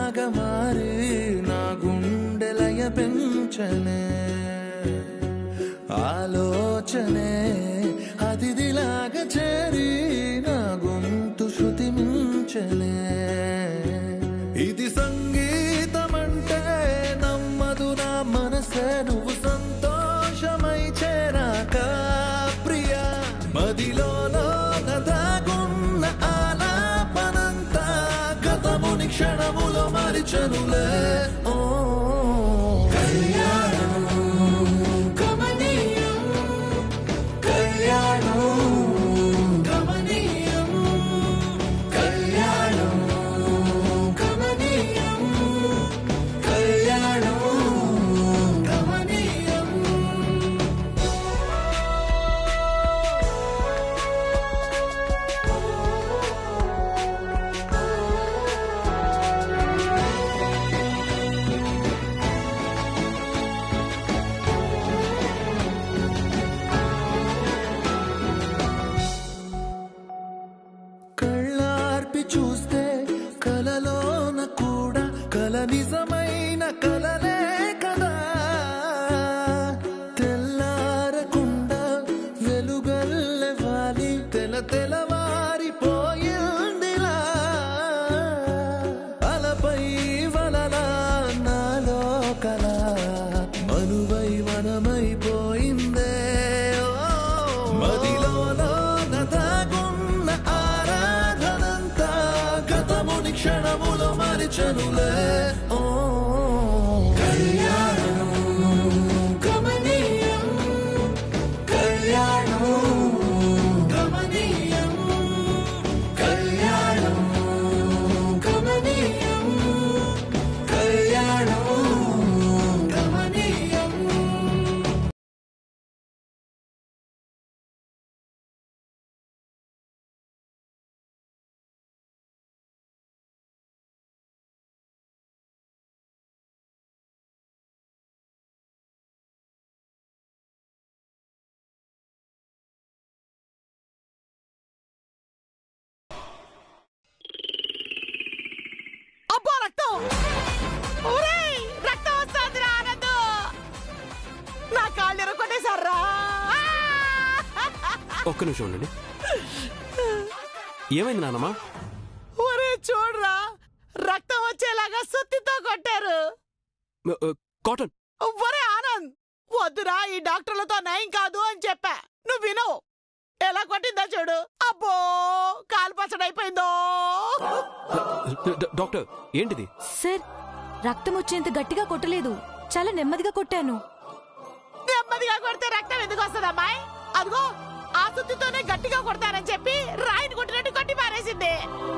లాగా మారి నా గుండెలయ పెంచనే ఆలోచనే అతిథిలాగా చేరి నా గొంతు శృతి మించనే ఇది సంగీతమంటే నమ్మదు నా మనసే నువ్వు సంతోషమై చేరాక ప్రియా మదిలోన దాగున్న ఆలాపనంతా గతముని క్షణములో మరిచనులే ఓ కళ్యాణం కమనీయం కళ్యాణం కమనీయం కళ్యాణం కమనీయం కళ్యాణం కమనీయం కళ్ళార్పి చూస్తే కలలోన కూడా కల నిజమైన కలలే కదా తెల్లారకుండా వెలుగల్లె వాలి తెల తెలవారిపోయిందిలా అలపై వలలా నాలో కల మనువై వనమైపోయిందే ఓ మదిలోన దాగున్న ఆరాధనంతా గతముని క్షణములో మరిచనులే ఓ కళ్యాణం కమనీయం కళ్యాణం కమనీయం కళ్యాణం కమనీయం కళ్యాణం కమనీయం అబ్బా రక్తం ఒరేయ్ రక్తం వస్తుంది ఆనందు నా కాళ్ళు ఎరగొట్టేశారా ఒక్క నిమిషం ఉండండి ఏమైంది నాన్నమ్మా ఒరే చూడరా రక్తం వచ్చేలాగా సుత్తితో కొట్టారు మ- ఆ, కాటన్ ఒరే ఆనంద్ వద్దురా ఈ డాక్టర్లతో నయం కాదు అని చెప్పా నువ్వు విను ఎలా కొట్టిందో చూడు అబ్బో కాలు పచ్చడైపోయిందో డ- డాక్టర్ ఏంటిది సార్ రక్తం వచ్చేంత గట్టిగా కొట్టలేదు చాలా నెమ్మదిగా కొట్టాను నెమ్మదిగా కొడితే రక్తం ఎందుకు వస్తుంది అమ్మాయి అదిగో ఆ సుత్తితోనే గట్టిగా కొడతారని చెప్పి రాయిని కొట్టినట్టు కొట్టి పారేసింది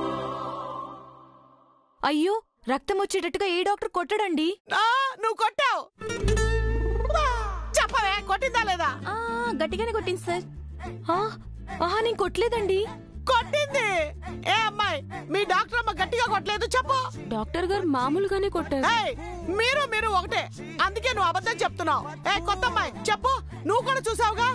అయ్యో రక్తం వచ్చేటట్టుగా ఏ డాక్టర్ కొట్టడండి ఆ, నువ్వు కొట్టావు చెప్పవే కొట్టిందా లేదా ఆ, గట్టిగానే కొట్టింది సార్ ఆ, ఆహా నేను కొట్టలేదండి కొట్టింది ఏ అమ్మాయి మీ డాక్టర్ అమ్మ గట్టిగా కొట్టలేదు చెప్పు డాక్టర్ గారు మామూలుగానే కొట్టారు ఏయ్, మీరు మీరు ఒకటే అందుకే నువ్వు అబద్ధం చెప్తున్నావు ఏ కొత్త అమ్మాయి చెప్పు నువ్వు కూడా చూసావుగా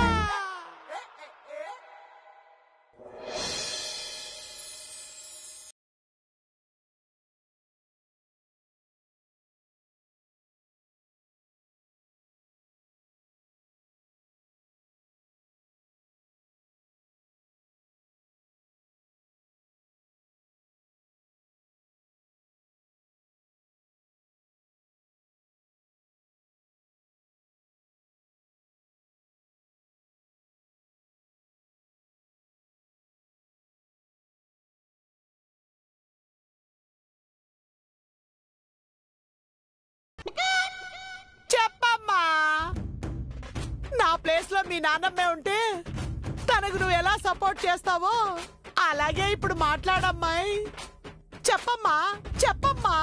చెప్పమ్మా నా ప్లేస్ లో మీ నాన్నమ్మే ఉంటే తనకు నువ్వు ఎలా సపోర్ట్ చేస్తావో అలాగే ఇప్పుడు మాట్లాడమ్మాయి చెప్పమ్మా చెప్పమ్మా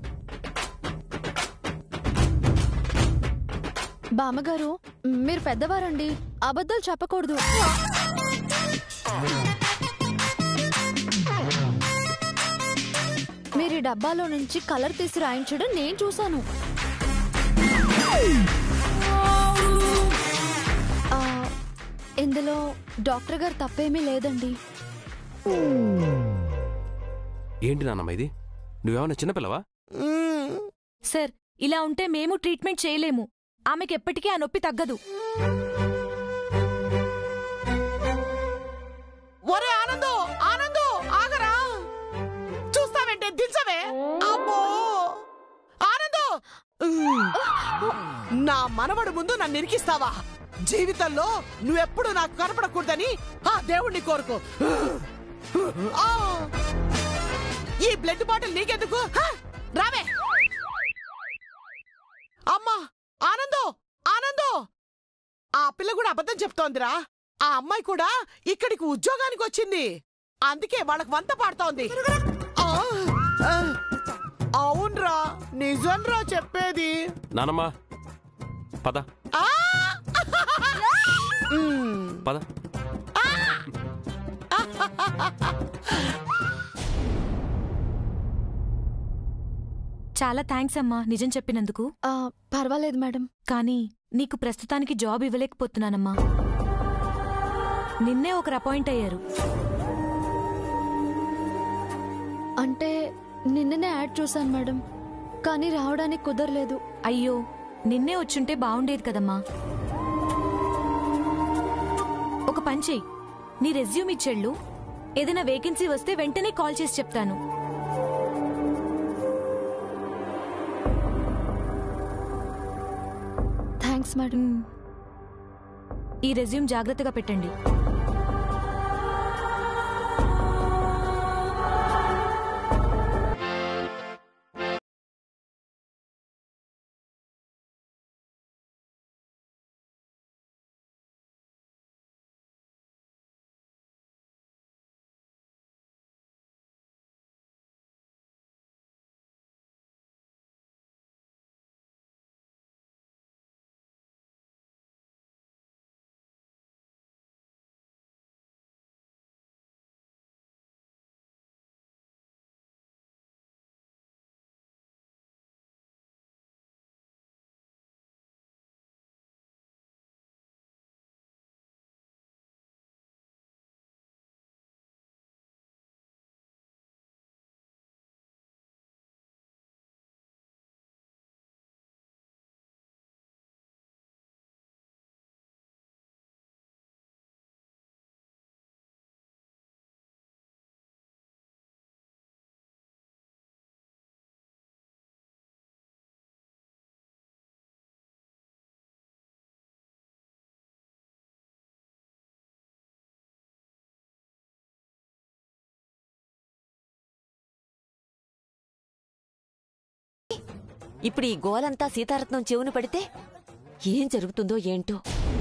బామ్మగారు మీరు పెద్దవారండి అబద్ధాలు చెప్పకూడదు మీరు ఈ డబ్బాలో నుంచి కలర్ తీసి రాయించడం నేను చూశాను ఆ, ఇందులో డాక్టర్ గారు తప్పేమీ లేదండి ఏంటి నాన్నమ్మ ఇది నువ్వేమన్నా చిన్నపిల్లవా మ్మ్. సార్ ఇలా ఉంటే మేము ట్రీట్మెంట్ చేయలేము ఆమెకి ఎప్పటికీ ఆ నొప్పి తగ్గదు ఒరే ఆనందు ఆనందు ఆగరా చూస్తావేంటే దించవే అమ్మో ఆనందు ఉమ్. నా మనవడు ముందు నన్ను ఇరికిస్తావా జీవితంలో నువ్వెప్పుడు నాకు కనపడకూడదని ఆ దేవుణ్ణి కోరుకో ఆ. ఈ బ్లడ్ బాటిల్ నీకెందుకు హ? రావే అమ్మా ఆనందో ఆనందో ఆ పిల్ల కూడా అబద్ధం చెప్తోందిరా ఆ అమ్మాయి కూడా ఇక్కడికి ఉద్యోగానికి వచ్చింది అందుకే వాళ్ళకి వంత పాడుతోంది ఆ, ఆ, అవునరా నిజంరా చెప్పేది నానమ్మా పద ఆ! ఉమ్. పద చాలా థ్యాంక్స్ అమ్మా నిజం చెప్పినందుకు ఆ, పర్వాలేదు మేడం కానీ నీకు ప్రస్తుతానికి జాబ్ ఇవ్వలేకపోతున్నానమ్మా నిన్నే ఒకరు అపాయింట్ అయ్యారు అంటే నిన్ననే యాడ్ చూశాను మేడం కానీ రావడానికి కుదరలేదు అయ్యో నిన్నే వచ్చుంటే బావుండేది కదమ్మా ఒక పని చెయ్యి నీ రెజ్యూమ్ ఇచ్చేళ్ళు ఏదైనా వేకెన్సీ వస్తే వెంటనే కాల్ చేసి చెప్తాను థ్యాంక్స్ మేడం మ్. ఈ రెజ్యూమ్ జాగ్రత్తగా పెట్టండి ఇప్పుడు ఈ గోలంతా సీతారత్నం చెవును పడితే ఏం జరుగుతుందో ఏంటో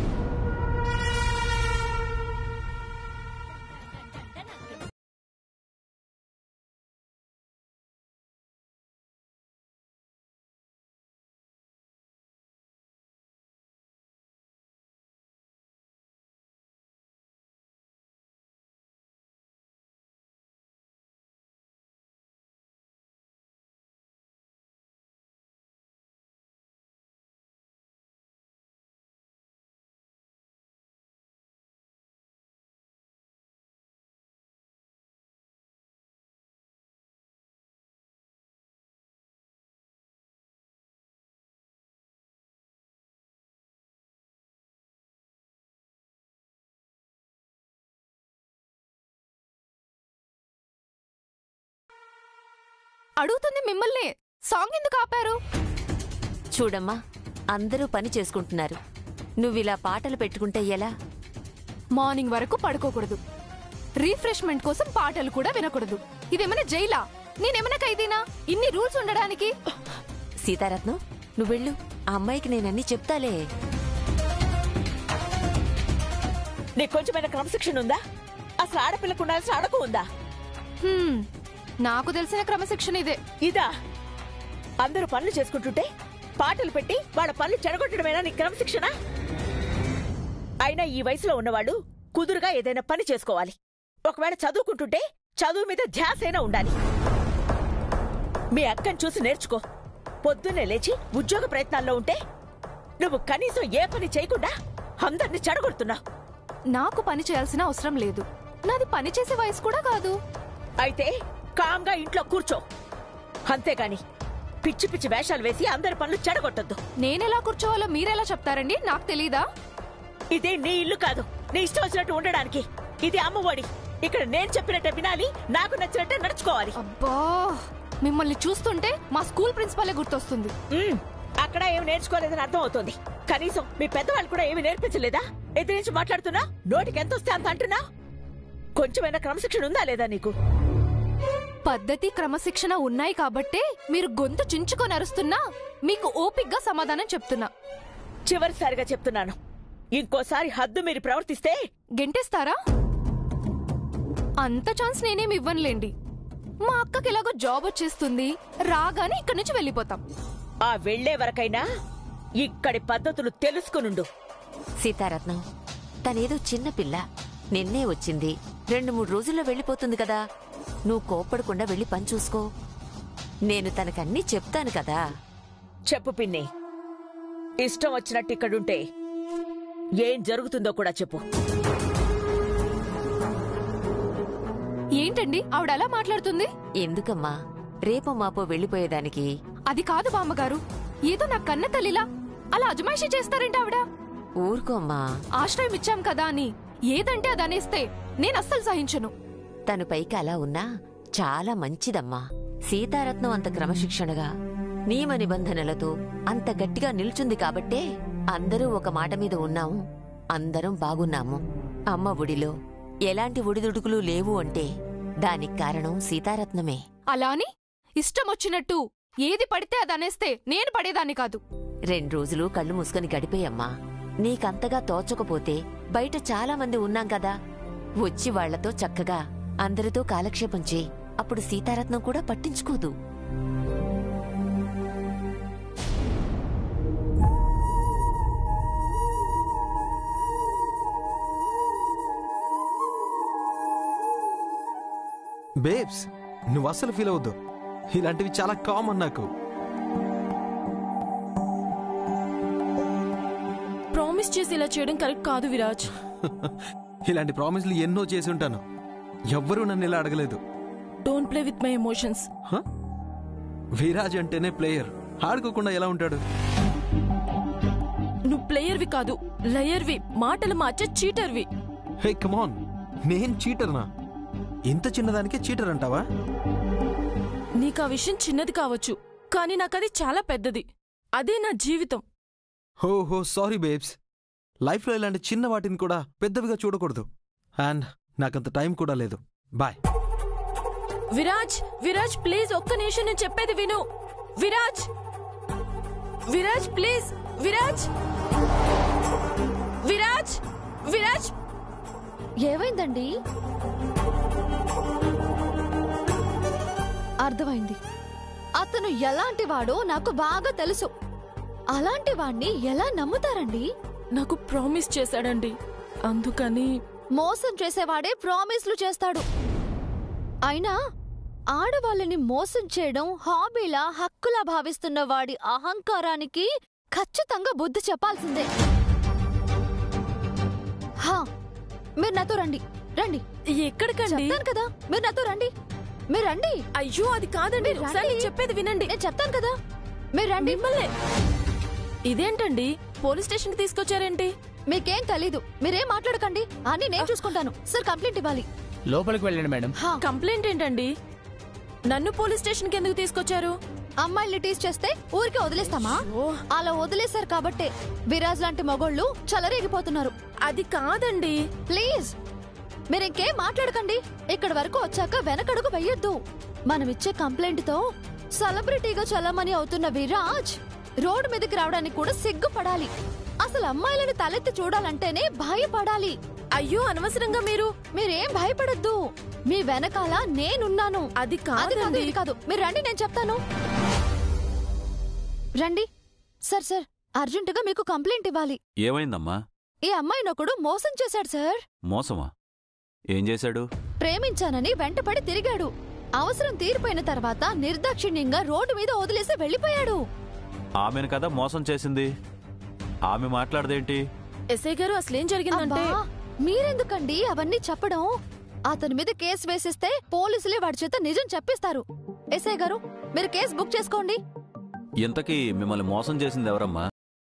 అడుగుతుంది మిమ్మల్ని సాంగ్ ఎందుకు ఆపారు చూడమ్మా అందరూ పని చేసుకుంటున్నారు నువ్విలా పాటలు పెట్టుకుంటే ఎలా మార్నింగ్ వరకు పడుకోకూడదు రీఫ్రెష్మెంట్ కోసం పాటలు కూడా వినకూడదు ఇదేమైనా జైలా నేనేమైనా ఖైదీనా ఇన్ని రూల్స్ ఉండడానికి సీతారత్నం నువ్వు వెళ్ళు ఆ అమ్మాయికి నేనన్నీ చెప్తాలే నీకు కొంచెమైనా క్రమశిక్షణ ఉందా అసలు ఆడపిల్లకు ఉండాల్సిన అడకు ఉందా హ్మ్, నాకు తెలిసిన క్రమశిక్షణ ఇదే ఇదా అందరూ పనులు చేసుకుంటుంటే పాటలు పెట్టి వాళ్ళ పనులు చెడగొట్టడమేనా నీ క్రమశిక్షణ అయినా ఈ వయసులో ఉన్నవాళ్ళు కుదురుగా ఏదైనా పని చేసుకోవాలి ఒకవేళ చదువుకుంటుంటే చదువు మీద ధ్యాసైనా ఉండాలి మీ అక్కని చూసి నేర్చుకో పొద్దున్నే లేచి ఉద్యోగ ప్రయత్నాల్లో ఉంటే నువ్వు కనీసం ఏ పని చేయకుండా అందరినీ చెడగొడుతున్నావు నాకు పని చేయాల్సిన అవసరం లేదు నాది పని చేసే వయసు కూడా కాదు అయితే కామ్గా ఇంట్లో కూర్చో అంతేగాని పిచ్చి పిచ్చి వేషాలు వేసి అందరి పనులు చెడగొట్టద్దు నేనెలా కూర్చోవాలో మీరెలా చెప్తారండి నాకు తెలీదా ఇది నీ ఇల్లు కాదు నీ ఇష్టం వచ్చినట్టు ఉండడానికి ఇది అమ్మఒడి ఇక్కడ నేను చెప్పినట్టే వినాలి నాకు నచ్చినట్టే నడుచుకోవాలి అబ్బా మిమ్మల్ని చూస్తుంటే మా స్కూల్ ప్రిన్సిపాలే గుర్తొస్తుంది ఉమ్, అక్కడ ఏమి నేర్చుకోలేదని అర్థం అవుతోంది కనీసం మీ పెద్దవాళ్ళు కూడా ఏమి నేర్పించలేదా ఎదిరించి మాట్లాడుతున్నా నోటికి ఎంత వస్తే అంత అంటున్నా కొంచెమైనా క్రమశిక్షణ ఉందా లేదా నీకు పద్ధతి క్రమశిక్షణ ఉన్నాయి కాబట్టే మీరు గొంతు చించుకొని అరుస్తున్నా మీకు ఓపిగ్గా సమాధానం చెప్తున్నా చివరిసారిగా చెప్తున్నాను ఇంకోసారి హద్దు మీరు ప్రవర్తిస్తే గెంటేస్తారా అంత ఛాన్స్ నేనేం ఇవ్వనులేండి మా అక్కకి ఎలాగో జాబ్ వచ్చేస్తుంది రాగానే ఇక్కడి నుంచి వెళ్ళిపోతాం ఆ వెళ్లే వరకైనా ఇక్కడి పద్ధతులు తెలుసుకునుండు సీతారత్నం తనేదో చిన్న పిల్ల నిన్నే వచ్చింది రెండు మూడు రోజుల్లో వెళ్ళిపోతుంది కదా నువ్వు కోప్పడకుండా వెళ్ళి పని చూసుకో నేను తనకన్నీ చెప్తాను కదా చెప్పు పిన్ని ఇష్టం వచ్చినట్టు ఇక్కడుంటే ఏం జరుగుతుందో కూడా చెప్పు ఏంటండి ఆవిడ అలా మాట్లాడుతుంది ఎందుకమ్మా రేపో మాపో వెళ్ళిపోయేదానికి అది కాదు బామ్మగారు ఏదో నా కన్న తల్లిలా అలా అజమాయిషీ చేస్తారేంటి ఆవిడ ఊరుకోమ్మా ఆశ్రయం ఇచ్చాం కదా అని ఏదంటే అది అనేస్తే నేను అస్సలు సహించను తను పైకి అలా ఉన్నా చాలా మంచిదమ్మా సీతారత్నం అంత క్రమశిక్షణగా నియమ నిబంధనలతో అంత గట్టిగా నిల్చుంది కాబట్టే అందరూ ఒక మాట మీద ఉన్నాము అందరం బాగున్నాము అమ్మ ఒడిలో ఎలాంటి ఒడిదుడుకులు లేవు అంటే దానికి కారణం సీతారత్నమే అలా అని ఇష్టం వచ్చినట్టు ఏది పడితే అది అనేస్తే నేను పడేదాన్ని కాదు రెండు రోజులు కళ్ళు మూసుకొని గడిపేయమ్మా నీకంతగా తోచకపోతే బయట చాలా మంది ఉన్నాం కదా వచ్చి వాళ్లతో చక్కగా అందరితో కాలక్షేపం చేయి అప్పుడు సీతారత్నం కూడా పట్టించుకోదు బేబ్స్ నువ్వు అస్సలు ఫీల్ అవద్దు ఇలాంటివి చాలా కామన్ నాకు ప్రామిస్ చేసి ఇలా చేయడం కరెక్ట్ కాదు విరాజ్ ఇలాంటి ప్రామిస్లు ఎన్నో చేసి ఉంటాను ఎవ్వరూ నన్ను ఇలా అడగలేదు don't play with my emotions హ? విరాజ్ అంటేనే ప్లేయర్ ఆడుకోకుండా ఎలా ఉంటాడు నువ్వు ప్లేయర్వి కాదు లయర్వి మాటలు మార్చే చీటర్వి హే కమాన్ నేను చీటర్నా ఇంత చిన్నదానికే చీటర్ అంటావా నీకు ఆ విషయం చిన్నది కావచ్చు కానీ నాకది చాలా పెద్దది అదే నా జీవితం హో హో సారీ బేబ్స్ లైఫ్లో ఇలాంటి చిన్న వాటిని కూడా పెద్దవిగా చూడకూడదు అండ్ నాకంత టైం కూడా లేదు బాయ్ విరాజ్ విరాజ్ ప్లీజ్ ఒక్క నిమిషం నేను చెప్పేది విను విరాజ్ విరాజ్ ప్లీజ్ విరాజ్ విరాజ్ విరాజ్ ఏమైందండి అర్థమైంది అతను ఎలాంటి వాడో నాకు బాగా తెలుసు అలాంటి వాణ్ణి ఎలా నమ్ముతారండి నాకు ప్రామిస్ చేశాడండి అందుకని మోసం చేసేవాడే ప్రామిస్లు చేస్తాడు అయినా ఆడవాళ్ళని మోసం చేయడం హాబీలా హక్కులా భావిస్తున్న వాడి అహంకారానికి ఖచ్చితంగా బుద్ధి చెప్పాల్సిందే హా మీరు నాతో రండి రండి ఎక్కడికండి చెప్తాను కదా మీరు నాతో రండి మీరు రండి అయ్యో అది కాదండి మీరు ఒకసారి రండి. నేను చెప్పేది వినండి నేను చెప్తాను కదా మీరు రండి మిమ్మల్ని ఇదేంటండి పోలీస్ స్టేషన్ కి తీసుకొచ్చారేంటి మీకేం తెలీదు మీరేం మాట్లాడకండి అన్ని నేను చూసుకుంటాను సార్ కంప్లైంట్ ఇవ్వాలి లోపలికి వెళ్ళండి మేడం హా కంప్లైంట్ ఏంటండి నన్ను పోలీస్ స్టేషన్ కి ఎందుకు తీసుకొచ్చారు అమ్మాయిల్ని టీస్ చేస్తే ఊరికే వదిలేస్తామా అలా వదిలేశారు కాబట్టే విరాజ్ లాంటి మగోళ్ళు చలరేగిపోతున్నారు అది కాదండి ప్లీజ్ మీరింకేం మాట్లాడకండి ఇక్కడి వరకు వచ్చాక వెనకడుగు వెయ్యొద్దు మనమిచ్చే కంప్లైంట్ తో సెలబ్రిటీగా చలమని అవుతున్న విరాజ్ రోడ్డు మీదకి రావడానికి కూడా సిగ్గుపడాలి అసలు అమ్మాయిలను తలెత్తి చూడాలంటేనే భయపడాలి అయ్యో అనవసరంగా మీరు మీరేం భయపడద్దు మీ వెనకాల నేనున్నాను అది అది కాదు కాదండి ఇది కాదు మీరు రండి నేను చెప్తాను రండి సార్ సార్ అర్జెంటుగా మీకు కంప్లైంట్ ఇవ్వాలి ఏమైందమ్మా ఈ అమ్మాయినొకడు మోసం చేశాడు సార్ మోసమా ఏం చేశాడు ప్రేమించానని వెంటపడి తిరిగాడు అవసరం తీరిపోయిన తర్వాత నిర్దాక్షిణ్యంగా రోడ్డు మీద వదిలేసి వెళ్లిపోయాడు ఆమెను కదా మోసం చేసింది ఆమె మాట్లాడదేంటి ఎస్ఐ గారు అసలేం జరిగిందంటే అబ్బా, మీరెందుకండి అవన్నీ చెప్పడం అతని మీద కేసు వేసిస్తే పోలీసులే వాడి చేత నిజం చెప్పిస్తారు ఎస్ఐ గారు మీరు కేసు బుక్ చేసుకోండి ఇంతకీ మిమ్మల్ని మోసం చేసింది ఎవరమ్మా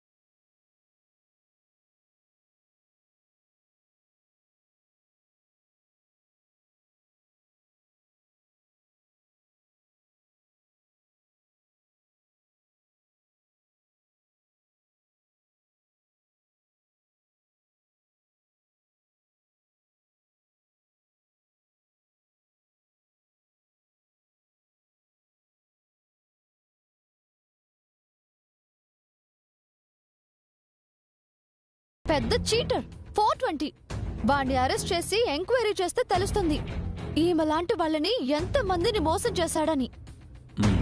పెద్ద చీటర్ ఫోర్ ట్వంటీ వాడిని అరెస్ట్ చేసి ఎంక్వైరీ చేస్తే తెలుస్తుంది ఈమె లాంటి వాళ్ళని ఎంత మందిని మోసం చేశాడని మ్.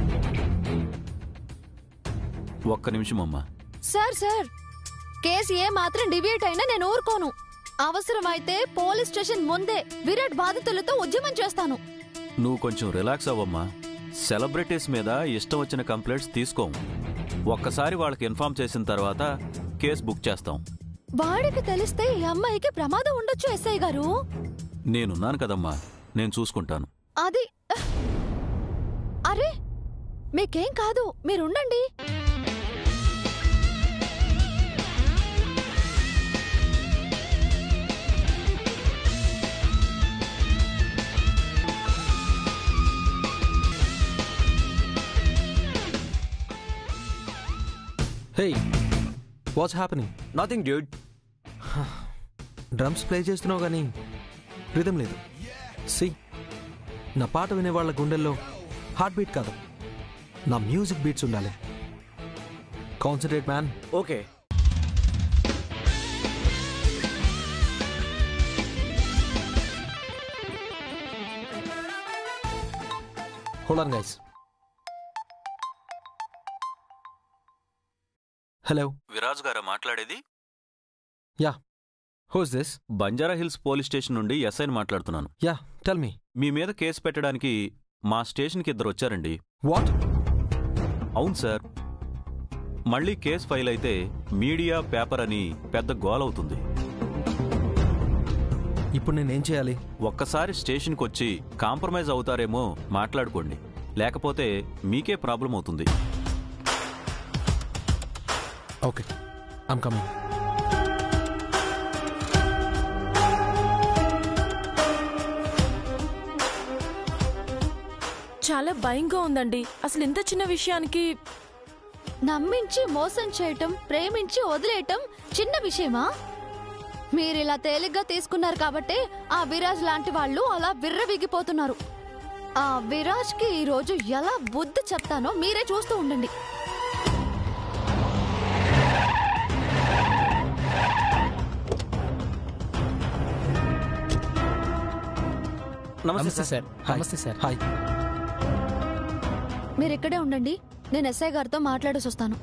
ఒక్క నిమిషం అమ్మా సార్ సార్ కేసు ఏ మాత్రం డివియేట్ అయినా నేను ఊరుకోను అవసరమైతే పోలీస్ స్టేషన్ ముందే విరాట్ బాధితులతో ఉద్యమం చేస్తాను నువ్వు కొంచెం రిలాక్స్ అవ్వమ్మా సెలబ్రిటీస్ మీద ఇష్టం వచ్చిన కంప్లైంట్స్ తీసుకోం ఒక్కసారి వాళ్ళకి ఇన్ఫార్మ్ చేసిన తర్వాత కేసు బుక్ చేస్తాం వాడికి తెలిస్తే ఈ అమ్మాయికి ప్రమాదం ఉండొచ్చు ఎస్ఐ గారు నేనున్నాను కదమ్మా నేను చూసుకుంటాను అది అరే మీకేం కాదు మీరుండండి hey what's happening nothing dude drums play చేస్తున్నావు కానీ రిధం లేదు సి నా పాట వినే వాళ్ళ గుండెల్లో హార్ట్ బీట్ కాదు నా మ్యూజిక్ బీట్స్ ఉండాలి concentrate man okay hold on guys hello Viraj గారా మాట్లాడేది yeah who's this Banjara Hills police station నుండి ఎస్ఐని మాట్లాడుతున్నాను యా టెల్ మీ మీ మీద కేసు పెట్టడానికి మా స్టేషన్కి ఇద్దరు వచ్చారండి వాట్ అవును సార్ మళ్ళీ కేసు ఫైల్ అయితే మీడియా పేపర్ అని పెద్ద గోల్ అవుతుంది ఇప్పుడు నేనేం చేయాలి ఒక్కసారి స్టేషన్కి వచ్చి కాంప్రమైజ్ అవుతారేమో మాట్లాడుకోండి లేకపోతే మీకే ప్రాబ్లం అవుతుంది ఓకే ఐమ్ కమింగ్ చాలా భయంగా ఉందండి అసలు ఇంత చిన్న విషయానికి నమ్మించి మోసం చేయటం ప్రేమించి వదిలేయటం చిన్న విషయమా మీరిలా తేలిగ్గా తీసుకున్నారు కాబట్టే ఆ విరాజ్ లాంటి వాళ్ళు అలా విర్రవీగిపోతున్నారు ఆ విరాజ్కి ఈ రోజు ఎలా బుద్ధి చెప్తానో మీరే చూస్తూ ఉండండి నమస్తే సార్ నమస్తే సార్ హాయ్ మీరు ఇక్కడే ఉండండి నేను ఎస్ఐ గారితో మాట్లాడేసి వస్తాను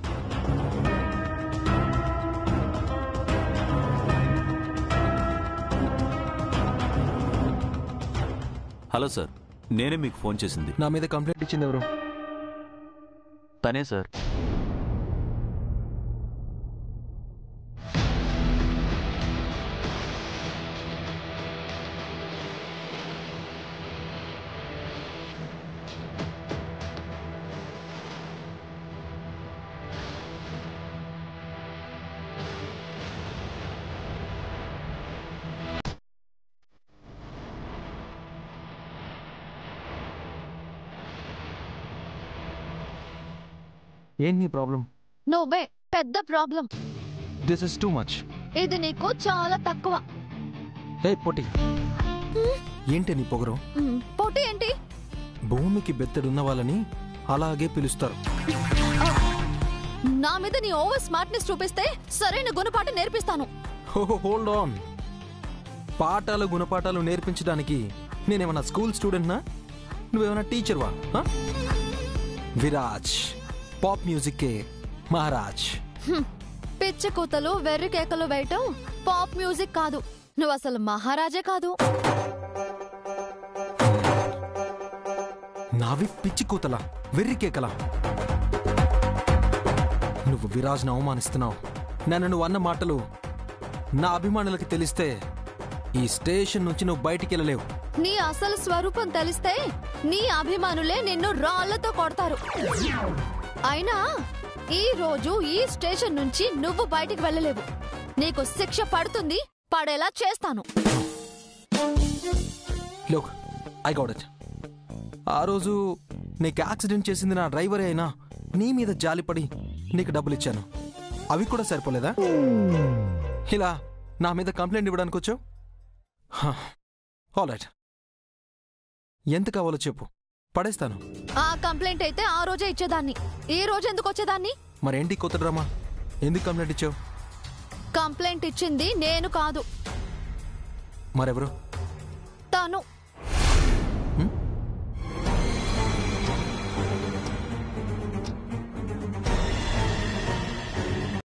హలో సార్ నేనే మీకు ఫోన్ చేసింది నా మీద కంప్లైంట్ ఇచ్చింది ఎవరు తనే సార్ ఏంటి నీ ప్రాబ్లం నువ్వే పెద్ద problem this is too much ఇది నీకు చాలా తక్కువ హే పొట్టి ఏంటి నీ పొగరు మ్, పోటీ ఏంటి భూమికి బెత్తడున్న వాళ్ళని అలాగే పిలుస్తారు నా మీద నీ ఓవర్ స్మార్ట్నెస్ చూపిస్తే సరైన గుణపాఠం నేర్పిస్తాను హోల్డ్ ఆన్ పాఠాలు గుణపాఠాలు నేర్పించడానికి నేనేమన్నా స్కూల్ స్టూడెంట్నా నువ్వేమన్నా టీచర్వా హ? విరాజ్ పాప్ మ్యూజిక్కే మహారాజ్ హ్మ్. పిచ్చి కూతలు వెర్రి కేకలు వేయటం పాప్ మ్యూజిక్ కాదు నువ్వు అసలు మహారాజే కాదు నావి పిచ్చి కూతల వెర్రి కేకల నువ్వు విరాజ్ను అవమానిస్తున్నావు నన్ను నువ్వు అన్న మాటలు నా అభిమానులకి తెలిస్తే ఈ స్టేషన్ నుంచి నువ్వు బయటికి వెళ్ళలేవు నీ అసలు స్వరూపం తెలిస్తే నీ అభిమానులే నిన్ను రాళ్లతో కొడతారు అయినా ఈ రోజు ఈ స్టేషన్ నుంచి నువ్వు బయటికి వెళ్ళలేవు నీకు శిక్ష పడుతుంది పడేలా చేస్తాను లోక్ ఐ గౌట్ ఇట్ ఆ రోజు నీకు యాక్సిడెంట్ చేసింది నా డ్రైవరే అయినా నీ మీద జాలిపడి నీకు డబ్బులు ఇచ్చాను అవి కూడా సరిపోలేదా ఇలా నా మీద కంప్లైంట్ ఇవ్వడానికి వచ్చావు ఆల్ రైట్ ఎంత కావాలో చెప్పు పడేస్తాను ఆ కంప్లైంట్ అయితే ఆ రోజే ఇచ్చేదాన్ని ఈ రోజు ఎందుకు వచ్చేదాన్ని మరేంటి కొత్త డ్రామా ఎందుకు కంప్లైంట్ ఇచ్చావు కంప్లైంట్ ఇచ్చింది నేను కాదు మరెవరు తను